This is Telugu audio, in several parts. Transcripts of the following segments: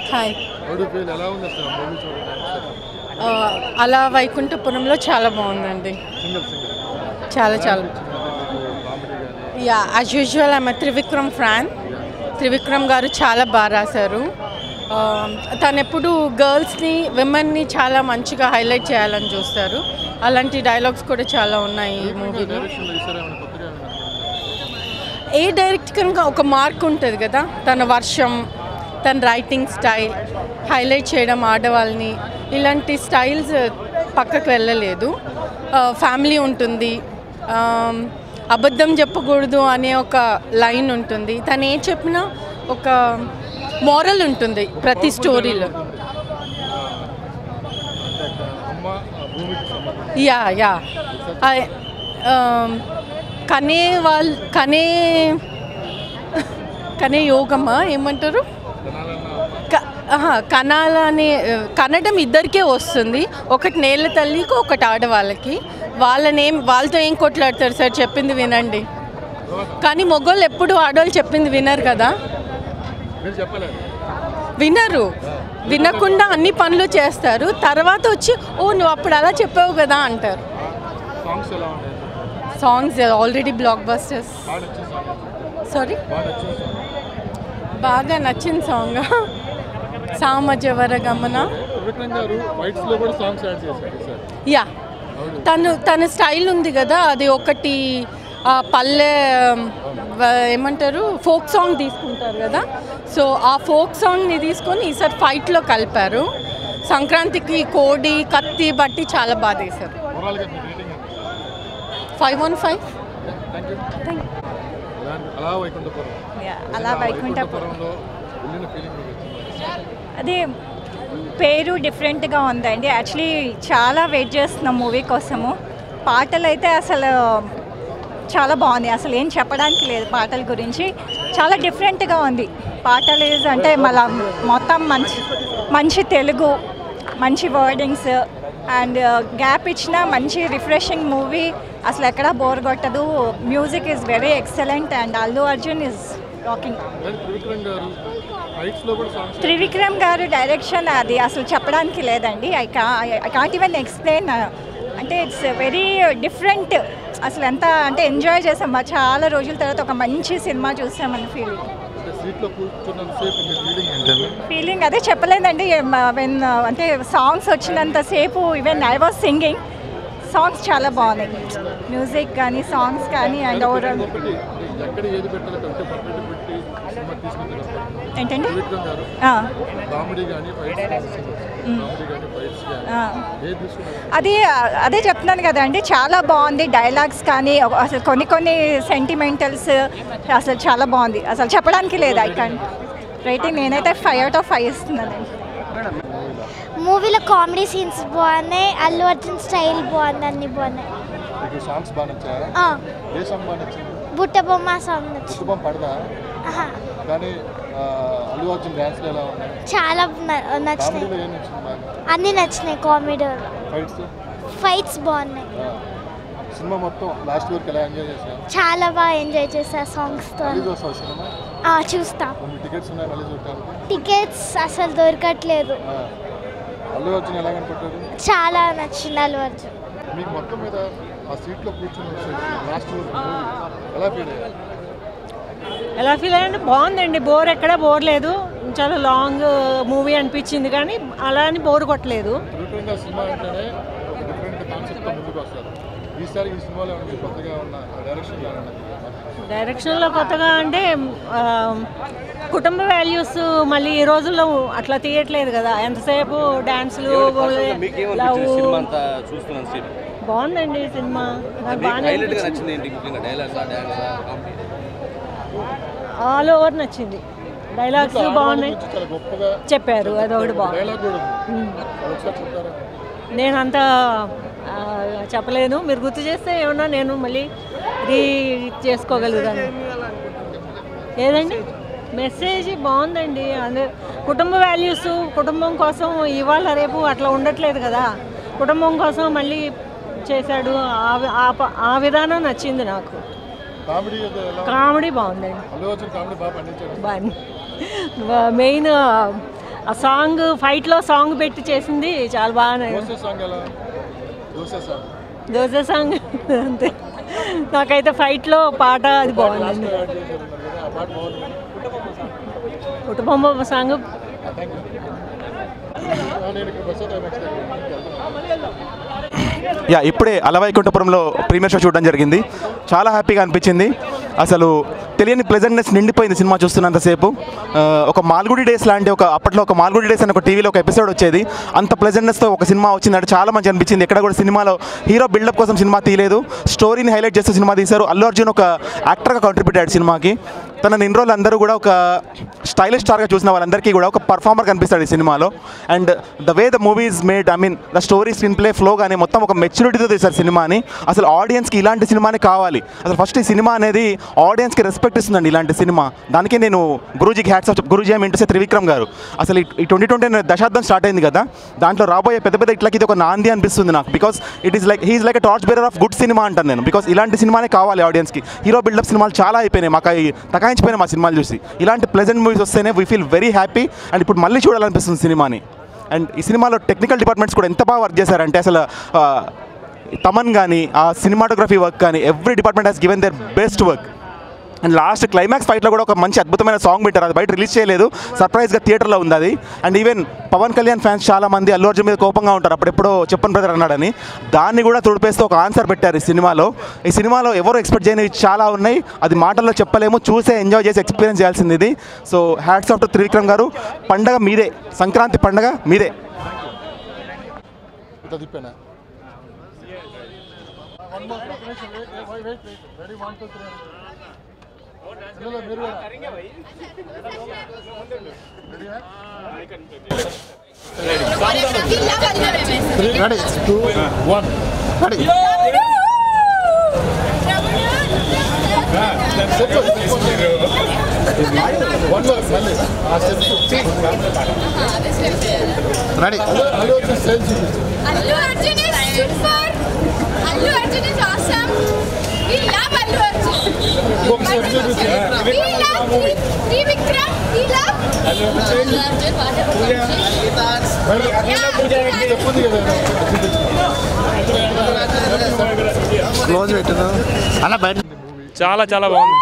హాయ్ హౌడు ఫీల్ ఎలా ఉంది అసలు మూవీ చూడడానికి ఆ, అలా వైకుంఠపురంలో చాలా బాగుందండి సింగిల్ సింగిల్ చాలా చాలా కామెడీ కానీ యా యాజ్ యూజువల్ ఆమె త్రివిక్రమ్ ఫ్యాన్ త్రివిక్రమ్ గారు చాలా బాగా రాశారు ఆ, తను ఎప్పుడు గర్ల్స్ని విమెన్ని చాలా మంచిగా హైలైట్ చేయాలని చూస్తారు అలాంటి డైలాగ్స్ కూడా చాలా ఉన్నాయి ఈ మూవీలో డైరెక్షన్లో ఈసారి ఏమైనా కొత్తగా ఏమైనా కనపడిందా? ఏ డైరెక్టర్గా ఒక మార్క్ ఉంటుంది కదా తన వర్షం తన రైటింగ్ స్టైల్ హైలైట్ చేయడం ఆడవాళ్ళని ఇలాంటి స్టైల్స్ పక్కకు వెళ్ళలేదు ఫ్యామిలీ ఉంటుంది ఆ, అబద్ధం చెప్పకూడదు అనే ఒక లైన్ ఉంటుంది తను ఏ చెప్పినా ఒక మోరల్ ఉంటుంది ప్రతి స్టోరీలో అంటే అక్కడ అమ్మ ఆ భూమికి సంబంధించి యా యా ఆ- ఆమ్, కనే వాళ్ళు కనే కనే యోగమ్మా ఏమంటారు జనాలన్న క- ఆహా, కనాలని కనడం ఇద్దరికే వస్తుంది ఒకటి నేల తల్లికి ఒకటి ఆడవాళ్ళకి వాళ్ళని ఏం వాళ్ళతో ఏం కొట్లాడతారు సార్ చెప్పింది వినండి కానీ మొగోళ్ళు ఎప్పుడు ఆడవాళ్ళు చెప్పింది వినరు కదా మీరు చెప్పలేదు వినరు వినకుండా అన్ని పనులు చేస్తారు తర్వాత వచ్చి ఓ నువ్వు అప్పుడు అలా చెప్పావు కదా అంటారు సాంగ్స్ ఎలా ఉన్నాయి సాంగ్స్ ఆల్రెడీ బ్లాక్ బస్టర్స్ బాగా నచ్చిన సాంగ్ సారీ బాగా నచ్చిన సాంగ్ బాగా నచ్చిన సాంగ్ సామజవర గమన త్రివిక్రమ్ గారు ఫైట్స్లో కూడా సాంగ్స్ యాడ్ చేశారు సార్ యా తను తన స్టైల్ ఉంది కదా అది ఒకటి ఆ, పల్లె వ- ఏమంటారు ఫోక్ సాంగ్ తీసుకుంటారు కదా సో ఆ ఫోక్ సాంగ్ని తీసుకొని ఈసారి ఫైట్లో కలిపారు సంక్రాంతికి కోడి కత్తి బట్టి చాలా బాగా తీశారు ఓవరాల్గా మీ రేటింగ్ ఎంత five one five thank you thank అలాంటి అలా వైకుంఠపురం అలా వైకుంఠపురం వైకుంఠపురంలో వెళ్ళిన ఫీలింగ్ మీకు వచ్చింది అది పేరు డిఫరెంట్గా ఉందండి యాక్చువల్లీ చాలా వెయిట్ చేస్తున్నాం మూవీ కోసము పాటలు అయితే అసలు చాలా బాగుంది అసలు ఏం చెప్పడానికి లేదు పాటల గురించి చాలా డిఫరెంట్గా ఉంది పాటలు is అంటే మళ్ళా మొత్తం మంచి మంచి తెలుగు మంచి వర్డింగ్స్ అండ్ గ్యాప్ ఇచ్చిన మంచి రిఫ్రెషింగ్ మూవీ అసలు ఎక్కడా బోర్ కొట్టదు music is very excellent and Allu Arjun is rocking కానీ త్రివిక్రమ్ గారు ఫైట్స్లో కూడా సాంగ్స్ త్రివిక్రమ్ గారు డైరెక్షన్ అది అసలు చెప్పడానికి లేదండి I can I can't even explain అంటే ఇట్స్ వెరీ డిఫరెంట్ అసలు ఎంత అంటే ఎంజాయ్ చేసాం మా చాలా రోజుల తర్వాత ఒక మంచి సినిమా చూసామని ఫీలింగ్ అంటే సీట్లో కూర్చున్నంత సేపు మీ ఫీలింగ్ ఏంటండి ఫీలింగ్ అదే చెప్పలేదండి వెన్ అంటే సాంగ్స్ వచ్చినంత సేపు even I was singing songs చాలా బాగున్నాయి మ్యూజిక్ కానీ సాంగ్స్ కానీ అండ్ ఓవరాల్ ఒకటి ఎక్కడ ఏది పెట్టాలో కరెక్ట్ పర్ఫెక్ట్ పెట్టి సినిమా తీసుకుంటారు ఏంటండి త్రివిక్రమ్ గారు ఆ, కామెడీ కానీ ఫైట్స్ కామెడీ కానీ ఫైట్స్ కానీ ఆ. ఏది తీసుకున్నారు అది అదే చెప్తున్నాను కదండి చాలా బాగుంది డైలాగ్స్ కానీ ఒక- అసలు కొన్ని కొన్ని సెంటిమెంటల్స్ అసలు చాలా బాగుంది అసలు చెప్పడానికి లేదు ఐ కాన్ రేటింగ్ నేనైతే ఫైవ్ అవుట్ ఆఫ్ ఫైవ్ ఇస్తున్నానండి మూవీలో కామెడీ సీన్స్ బాగున్నాయి అల్లు అర్జున్ స్టైల్ బాగుంది అన్ని బాగున్నాయి మీకు సాంగ్స్ బాగా నచ్చాయా ఆ, ఏ సాంగ్ బాగా నచ్చింది బుట్ట బొమ్మ సాంగ్ నచ్చింది కుటుంబం పడదా ఆహా, కానీ ఆ, అల్లు అర్జున్ డ్యాన్స్లు ఎలా ఉన్నాయి చాలా న- నచ్చినాయి కామెడీలో ఏం నచ్చింది బాగా అన్నీ నచ్చినాయి కామెడీ ఫైట్స్ ఫైట్స్ బాగున్నాయి సినిమా మొత్తం లాస్ట్ వరకు ఎలా ఎంజాయ్ చేశారు చాలా బాగా ఎంజాయ్ చేసా సాంగ్స్తో మళ్ళీ చూస్తావు సినిమా ఆ, చూస్తా కొన్ని టికెట్స్ ఉన్నాయి మళ్ళీ చూడటానికి టికెట్స్ అసలు దొరకట్లేదు ఆ. అల్లు అర్జున్ ఎలా కనపడ్డారు చాలా నచ్చింది అల్లు అర్జున్ మీకు మొత్తం మీద ఆ సీట్లో కూర్చొని లాస్ట్ వరకు movie ఎలా ఫీల్ అయ్యారు ఎలా ఫీల్ అయ్యంటే బాగుందండి బోర్ ఎక్కడ బోర్ లేదు చాలా లాంగ్ మూవీ అనిపించింది కానీ అలా అని బోర్ కొట్టలేదు త్రివిక్రమ్ సినిమా అంటేనే ఒక డిఫరెంట్ కాన్సెప్ట్తో ముందుకు వస్తారు ఈసారి ఈ సినిమాలో ఏమన్నా మీకు కొత్తగా ఉన్న డైరెక్షన్ డైరెక్షన్లో కొత్తగా అంటే ఆ, కుటుంబ వాల్యూస్ మళ్ళీ ఈ రోజుల్లో అట్లా తీయట్లేదు కదా ఎంతసేపు డాన్సులు లవ్ సినిమా అంతా చూస్తున్నాను సేపు బాగుందండి సినిమా నాకు బాగానే హైలైట్ గా అనిపించింది నచ్చింది ఏంటి ముఖ్యంగా డైలాగ్సా డాన్సా కామెడీ ఆల్ ఓవర్ నచ్చింది డైలాగ్స్ బాగున్నాయి చాలా గొప్పగా చెప్పారు అదొకటి బాగుంది డైలాగ్ కూడా ఉంది అది ఒకసారి చెప్తారా నేను అంత ఆ, చెప్పలేను మీరు గుర్తు చేస్తే ఏమన్నా నేను మళ్ళీ రీ చేసుకోగలుగుతాను ఏదండి మెసేజ్ బాగుందండి అదే కుటుంబ వాల్యూస్ కుటుంబం కోసం ఇవాళ రేపు అట్లా ఉండట్లేదు కదా కుటుంబం కోసం మళ్ళీ చేశాడు ఆ వి- ఆ ప- ఆ విధానం నచ్చింది నాకు కామెడీ ఏదో ఎలా కామెడీ బాగుందండి అల్లు అర్జున్ కామెడీ బాగా పండించాడు బాగా మెయిన్ ఆ సాంగ్ ఫైట్లో సాంగ్ పెట్టి చేసింది చాలా బాగా దోశ సాంగ్ ఎలా దోశ సాంగ్ దోశ సాంగ్ అంతే నాకైతే ఫైట్లో పాట అది బాగుందండి యాడ్ చేశారు ఉన్నారు కదా ఆ పాట బాగుంది కుటుంబ సాంగ్ థ్యాంక్ యూ నేను ఇక్కడ బస్ ఐమాక్స్ యా ఇప్పుడే అలవైకుంఠపురంలో ప్రీమియర్ షో చూడడం జరిగింది చాలా హ్యాపీగా అనిపించింది అసలు తెలియని ప్లెజెంట్నెస్ నిండిపోయింది సినిమా చూస్తున్నంతసేపు ఆ, ఒక మాల్గుడి డేస్ లాంటి ఒక అప్పట్లో ఒక మాల్గుడి డేస్ అని ఒక టీవీలో ఒక ఎపిసోడ్ వచ్చేది అంత ప్లెజెంట్నెస్తో ఒక సినిమా వచ్చిందంటే చాలా మంచి అనిపించింది ఎక్కడ కూడా సినిమాలో హీరో బిల్డప్ కోసం సినిమా తీయలేదు స్టోరీని హైలైట్ చేస్తూ సినిమా తీశారు అల్లు అర్జున్ ఒక యాక్టర్గా కాంట్రిబ్యూట్ అయ్యాడు సినిమాకి తన ఇన్ని రోజులు అందరూ కూడా ఒక స్టైలిష్ స్టార్గా చూసిన వాళ్ళందరికీ కూడా ఒక పర్ఫార్మర్ కనిపిస్తాడు ఈ సినిమాలో and the way the movies made I mean the story screenplay flow కానీ మొత్తం ఒక మెచ్యూరిటీతో తీశారు సినిమాని అసలు ఆడియన్స్కి ఇలాంటి సినిమానే కావాలి అసలు ఫస్ట్ ఈ సినిమా అనేది ఆడియన్స్కి రెస్పెక్ట్ ఇస్తుందండి ఇలాంటి సినిమా దానికి నేను గురూజీకి హ్యాట్స్ ఆఫ్ గురూజీ ఐ ఇంటర్సే త్రివిక్రమ్ గారు అసలు ఈ- ఈ ట్వంటీ ట్వంటీ దశాబ్దం స్టార్ట్ అయింది కదా దాంట్లో రాబోయే పెద్ద పెద్ద ఇట్లకి ఇది ఒక నాంది అనిపిస్తుంది నాకు because it is like he is like torch bearer of good సినిమా అంటాను నేను బికాస్ ఇలాంటి సినిమానే కావాలి ఆడియన్స్కి హీరో బిల్డప్ సినిమాలు చాలా అయిపోయినాయి మాకు అవి తకాయించిపోయినాయి మా సినిమాలు చూసి ఇలాంటి ప్లెజెంట్ మూవీస్ వస్తేనే we feel very happy and ఇప్పుడు మళ్ళీ చూడాలనిపిస్తుంది సినిమాని అండ్ ఈ సినిమాలో టెక్నికల్ డిపార్ట్మెంట్స్ కూడా ఎంత బాగా వర్క్ చేశారంటే అసలు ఆ, తమన్ కానీ ఆ సినిమాటోగ్రఫీ వర్క్ కానీ every department has given their best work and last climax ఫైట్లో కూడా ఒక మంచి అద్భుతమైన సాంగ్ పెట్టారు అది బయట రిలీజ్ చేయలేదు సర్ప్రైజ్గా థియేటర్లో ఉంది అది and even Pawan Kalyan fans చాలా మంది అల్లు అర్జున్ మీద కోపంగా ఉంటారు అప్పుడెప్పుడో చెప్పన్ బ్రదర్ అన్నాడని దాన్ని కూడా తుడిపేస్తూ ఒక ఆన్సర్ పెట్టారు ఈ సినిమాలో ఈ సినిమాలో ఎవరు ఎక్స్పెక్ట్ చేయనివి చాలా ఉన్నాయి అది మాటల్లో చెప్పలేము చూసే ఎంజాయ్ చేసి ఎక్స్పీరియన్స్ చేయాల్సింది ఇది so hats off to Trivikram garu పండగ మీదే సంక్రాంతి పండగ మీదే ఇట్లా తిప్పానా One more, ఒక నిమిషం, wait, wait, wait, wait. Ready, one, two, three. పిల్లలు, మీరు కూడా. Three, ready, two, one. Ready. Step up, step up. One more, మళ్ళీ. ఆ step. Ready. Allu Arjun style చూపించు. Allu Arjun is super. Allu Arjun is awesome. We love Allu Arjun. ఇంకొక step చూపించు. We love Tri- Trivikram. We love Allu Arjun. What about Step ఉంది కదా, చూపించు. క్లోజ్ పెట్టను అలా బయట చాలా చాలా బాగుంది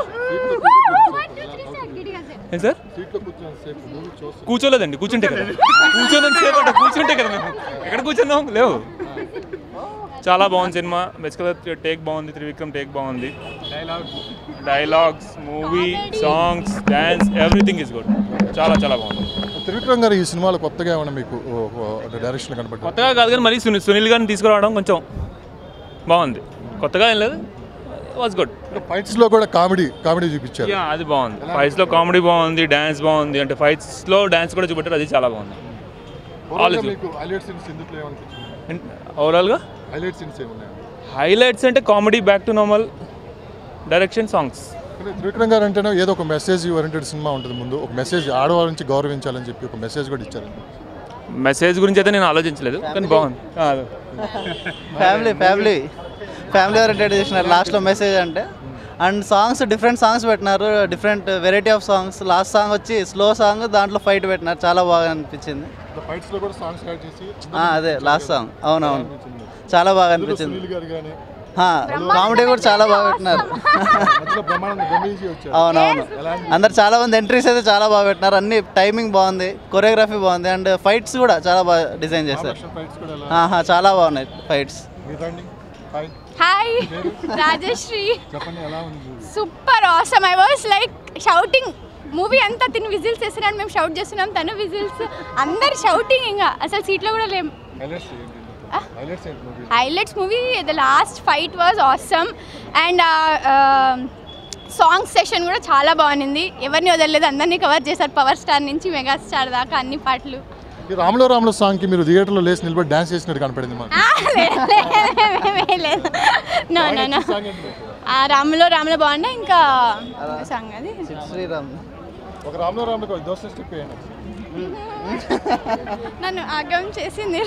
ఏం సార్ సీట్లో కూర్చొని సేపు మూవీ చూస్తాం కూర్చోలేదండి కూర్చుంటే కదా కూర్చోదని సేపు అంటే కూర్చుంటే కదా మేము ఎక్కడ కూర్చున్నాం లేవు చాలా బాగుంది సినిమా బేసికల్గా టేక్ బాగుంది త్రివిక్రమ్ టేక్ బాగుంది dialogues movie songs dance everything is good చాలా చాలా బాగుంది త్రివిక్రమ్ గారు ఈ సినిమాలో కొత్తగా ఏమన్నా మీకు డైరెక్షన్ కనపడ్డా కొత్తగా కాదు కానీ మరీ సునీల్ సునీల్ గారిని తీసుకురావడం కొంచెం బాగుంది కొత్తగా ఏం లేదు వాజ్ గుడ్ ఫైట్స్ లో కూడా కామెడీ కామెడీ చూపించారు యా అది బాగుంది ఫైట్స్లో కామెడీ బాగుంది డ్యాన్స్ బాగుంది అంటే ఫైట్స్లో డ్యాన్స్ కూడా చూపెట్టారు అది చాలా బాగుంది Overall గా is- మీకు హైలైట్ సీన్స్ ఎందుకు ఏమనిపించింది ఓవరాల్గా హైలైట్ సీన్స్ ఏమున్నాయి హైలైట్స్ అంటే comedy back to normal direction songs కానీ త్రివిక్రమ్ గారు అంటేనే ఏదో ఒక మెసేజ్ ఓరియంటెడ్ సినిమా ఉంటుంది ముందు ఒక మెసేజ్ ఆడవాళ్ళ నుంచి గౌరవించాలని చెప్పి ఒక మెసేజ్ కూడా ఇచ్చారు మెసేజ్ గురించి అయితే నేను ఆలోచించలేదు కానీ బాగుంది ఆ, అదే. ఫ్యామిలీ ఫ్యామిలీ ఫ్యామిలీ ఓరియంటెడ్ చేసినారు లాస్ట్లో మెసేజ్ అంటే అండ్ సాంగ్స్ డిఫరెంట్ సాంగ్స్ పెట్టినారు different variety of songs last song వచ్చి స్లో సాంగ్ దాంట్లో ఫైట్ పెట్టినారు చాలా బాగా అనిపించింది ఫైట్స్ లో కూడా సాంగ్స్ యాడ్ చేసి ఆ, అదే లాస్ట్ సాంగ్ అవునవును చాలా బాగా అనిపించింది సునీల్ గారు కానీ కామెడీ కూడా చాలా బాగా పెట్టినారు మధ్యలో బ్రహ్మానంద గమనించి వచ్చారు అవునవును అందరు చాలా మంది ఎంట్రీస్ అయితే చాలా బాగా పెట్టినారు అన్ని టైమింగ్ బాగుంది కొరియోగ్రఫీ బాగుంది అండ్ ఫైట్స్ కూడా చాలా బాగా డిజైన్ చేశారు ఫైట్స్ కూడా ఎలా ఆహా, చాలా బాగున్నాయి ఫైట్స్ మీరు రండి హాయ్ Hi, Rajashri. చెప్పండి ఎలా ఉంది super awesome I was like shouting movie అంతా తిని విజిల్స్ వేస్తున్నాడు మేము షౌట్ చేస్తున్నాం తను విజిల్స్ అందరు షౌటింగ్ ఇంకా అసలు సీట్లో కూడా లేం హైలైట్స్ ఏంటి హైలైట్స్ ఏంటి movie highlights movie the last fight was awesome and song session కూడా చాలా బాగుంది ఎవరిని వదలలేదు అందరినీ కవర్ చేశారు పవర్ స్టార్ నుంచి మెగా స్టార్ దాకా అన్ని పాటలు ఈ రాములో రాములో సాంగ్ కి మీరు థియేటర్లో లేచి నిలబడి డాన్స్ చేసినట్టు కనపడింది మాకు ఆ, లేదు, లేదు, లేదు, లేదు నో నో నో సాంగ్ ఏంటి మీకు? ఆ రాములో రాములో బాగుండే ఇంకా సాంగ్ అది శ్రీరామ్ ఒక రాములో రాములో ఒక దోశ స్టెప్ వేయండి నన్ను ఆగం చేసింది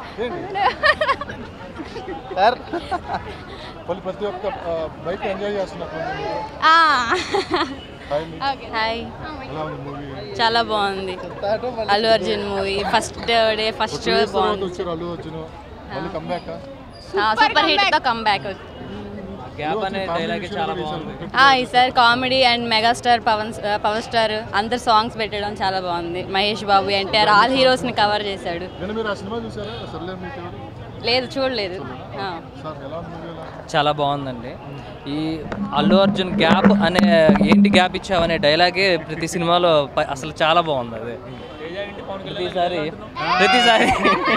సార్ వాళ్ళు ప్రతి ఒక్క బైక్ ఎంజాయ్ చేస్తున్నట్టు ఉంది మీరు. ఆ. హాయ్ అండి. ఓకే హాయ్ ఎలా ఉంది మూవీ చాలా బాగుంది Allu Arjun movie first day first Two years తర్వాత బాగుంది వచ్చారు అల్లు అర్జున్ మళ్ళీ కంబ్యాక్ సూపర్ హిట్ తో కంబ్యాక్ గ్యాప్ అనే డైలాగ్ చాలా బాగుంది ఈసారి comedy and megastar Pawan power star అందరు సాంగ్స్ పెట్టడం చాలా బాగుంది Mahesh Babu NTR all heroes ని కవర్ చేశాడు నేను మీరు ఆ సినిమా చూసారా సర్లే మీకు ఎవరు? లేదు చూడలేదు ఆ. సార్ ఎలా ఉంది మూవీ ఎలా చాలా బాగుందండి ఈ అల్లు అర్జున్ గ్యాప్ అనే ఏంటి గ్యాప్ ఇచ్చావు అనే డైలాగే ప్రతి సినిమాలో ప- అసలు చాలా బాగుంది అది ప్రతిసారి ప్రతిసారి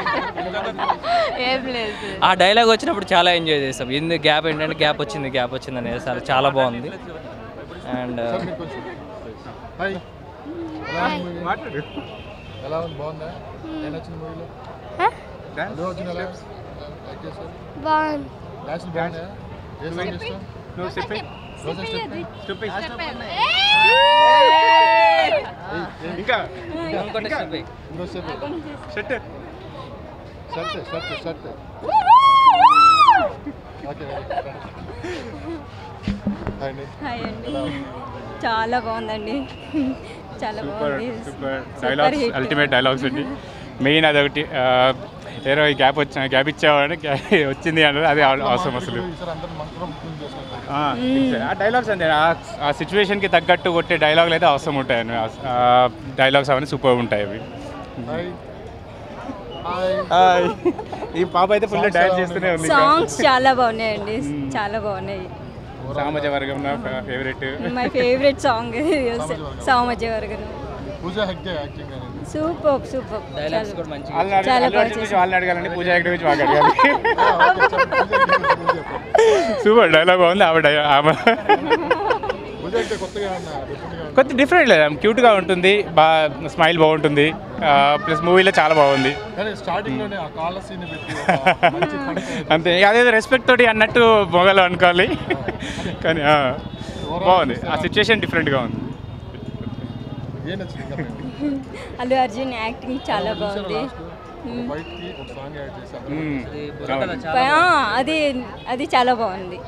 ఏం లేదు ఆ డైలాగ్ వచ్చినప్పుడు చాలా ఎంజాయ్ చేసాం ఎందుకు గ్యాప్ ఏంటంటే గ్యాప్ వచ్చింది గ్యాప్ వచ్చింది అనేది అసలు చాలా బాగుంది అండ్ సార్ మీకు కొంచెం హాయ్ ఎలా ఉంది మూవీ ఎలా ఉంది బాగుందా ఏం నచ్చింది మూవీలో అల్లు అర్జున్ ఎలా లైక్ చేశారు బాగుంది డాన్స్ బాగున్నాయా ఏ సాంగ్ ఇష్టం నువ్వు చెప్పి ఇంకా ఇంకోటి step ఎయ్. ఇంకో step shirt shirt shirt shirt okay hi అండి హాయ్ అండి ఎలా ఉంది? చాలా బాగుందండి చాలా బాగుంది super Super dialogues hit. Ultimate dialogues అండి మెయిన్ అదొకటి ఆ, ఏదో ఈ గ్యాప్ వచ్చిన గ్యాప్ ఇచ్చావని వచ్చింది అంటే అది అవసరం అసలు ఈసారి అందరూ మంత్రం బుకింగ్ చేసుకుంటారు ఆ, ఆ డైలాగ్స్ అంతే ఆ- ఆ సిచ్యువేషన్కి తగ్గట్టు కొట్టే డైలాగులు అయితే అవసరం ఉంటాయి ఆ డైలాగ్స్ అవన్నీ సూపర్ ఉంటాయి అవి హాయ్ హాయ్ హాయ్ ఈ పాప అయితే ఫుల్ డాన్స్ చేస్తూనే ఉంది ఇంకా. సాంగ్స్ చాలా బాగున్నాయండి చాలా బాగున్నాయి సామాజ వర్గం నా ఫేవరెట్ మై ఫేవరెట్ సాంగ్ సామజ్య వర్గం పూజ హెగ్డే యాక్టింగ్ అనేది సూపర్ సూపర్ డైలాగ్స్ కూడా మంచిగా వాళ్ళని అడగాలి చాలా అల్లు బాగా అర్జున్ గురించి చేశారు. వాళ్ళని అడగాలండి పూజ హెగ్డే గురించి మాకు అడగాలి ఓకే చెప్పండి పూజ హెగ్డే గురించి చెప్పండి సూపర్ డైలాగ్ బాగుంది ఆవిడ ఆమె పూజ హెగ్డే కొత్తగా ఉన్నా డిఫరెంట్గా ఉంది కొద్ది డిఫరెంట్ లేదు క్యూట్గా ఉంటుంది బాగా స్మైల్ బాగుంటుంది ప్లస్ మూవీలో చాలా బాగుంది కానీ స్టార్టింగ్ లోనే ఆ కాళ్ళ సీన్ పెట్టి ఒక మంచి content. అంతే అదేదో రెస్పెక్ట్ తోటి అన్నట్టు మొగలు అనుకోవాలి కానీ ఆ, బాగుంది ఆ సిచ్యుయేషన్ డిఫరెంట్గా ఉంది ఏం నచ్చింది ఇంకా మీకు? అల్లు అర్జున్ యాక్టింగ్ చాలా చూసారా బాగుంది last? ఒక ఫైట్ కి ఒక సాంగ్ యాడ్ చేశారు మ్మ్. అది బుర్రకథ అవును. చాలా ఆ, అది అది చాలా బాగుంది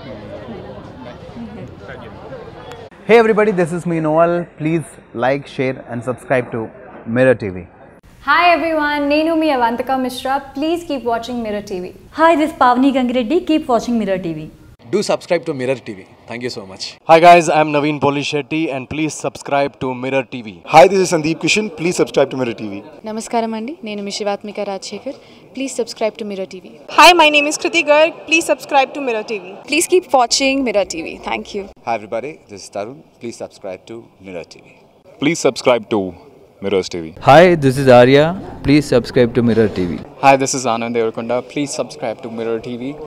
Hey everybody, this is me Noel. Please like, share, and subscribe to Mirror TV. Hi everyone, Nenu mi Avantika Mishra. Please keep watching Mirror TV. Hi, this is Pavni Gangireddy. Keep watching Mirror TV. Do subscribe to Mirror TV. Thank you so much. Hi guys, I'm Naveen Polishetty and please subscribe to Mirror TV. Hi, this is Sandeep Kishan. Please subscribe to Mirror TV. నమస్కారం అండి నేను మీ Shivathmika Rajasekhar please subscribe to Mirror TV Hi, my name is Kriti Garg. Please subscribe to Mirror TV. Please keep watching Mirror TV thank you Hi everybody, this is Tarun. Please subscribe to Mirror TV. Please subscribe to Mirrors TV. Hi, this is Arya. Please subscribe to Mirror TV. Hi, this is Anand Devarkonda. Please subscribe to Mirror TV.